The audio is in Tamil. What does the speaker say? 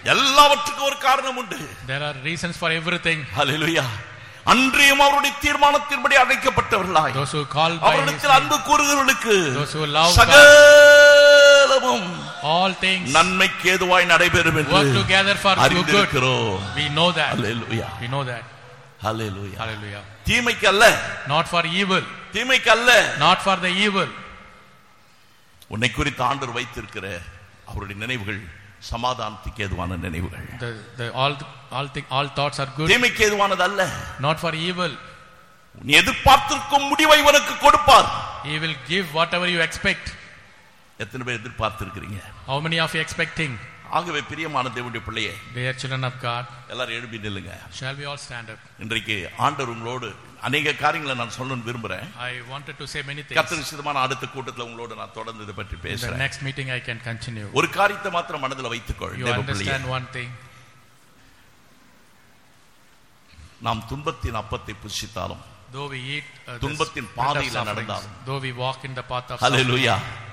எல்லாவற்றுக்கும் ஒரு காரணம் உண்டு There are reasons for everything. ஹalleluya அன்றியும் அவருடைய தீர்மானத்தின்படி அழைக்கப்பட்டவர்களாய் Those who call by His அவரிடத்தில் name, அன்பு கூறுகிறவர்களுக்கு Those who love சகலமும் all things நன்மைக்கு ஏதுவாய் நடைபெறும் என்று work together for your good. அறிந்திருக்கிறோம் We know that. Hallelujah We know that. Hallelujah Hallelujah. தீமைக்கு அல்ல Not for evil. தீமைக்கு அல்ல Not for the evil. உன்னை குறித்து ஆண்டவர் வைத்திருக்கிற அவருடைய நினைவுகள் சமாதானத்துக்கு ஏதுவான நினைவுகள் The, the, all, all, thing, all thoughts are good. தீமைக்கு ஏதுவானது அல்ல Not for evil. நீ எதிர்பார்த்திருக்கும் முடிவை உனக்கு கொடுப்பார் He will give whatever you expect. எத்தனை பேர் எதிர்பார்த்திருக்கிறீங்க How many of you expecting? ஆகவே பிரியமான தேவனுடைய பிள்ளையே Dear children of God, எல்லாரும் எழுப்பி நில்லுங்க shall we all stand up? இன்றைக்கு ஆண்டவர் உங்களோடு அநேக காரியங்களை நான் சொல்லணும்னு விரும்புறேன் I wanted to say many things. கர்த்தர் நிச்சயமான அடுத்த கூட்டத்தில் உங்களோடு நான் தொடர்ந்து இதை பற்றி In the பேசுறேன் next meeting, I can continue. ஒரு காரியத்தை மாத்திரம் மனதில் வைத்துக்கொள் You தேவ பிள்ளையே. understand one thing. நாம் துன்பத்தின் அப்பத்தை புசித்தாலும் Though we eat uh, the துன்பத்தின் bread of பாதையில sufferings, நடந்தாலும். though we walk in the path of hallelujah suffering,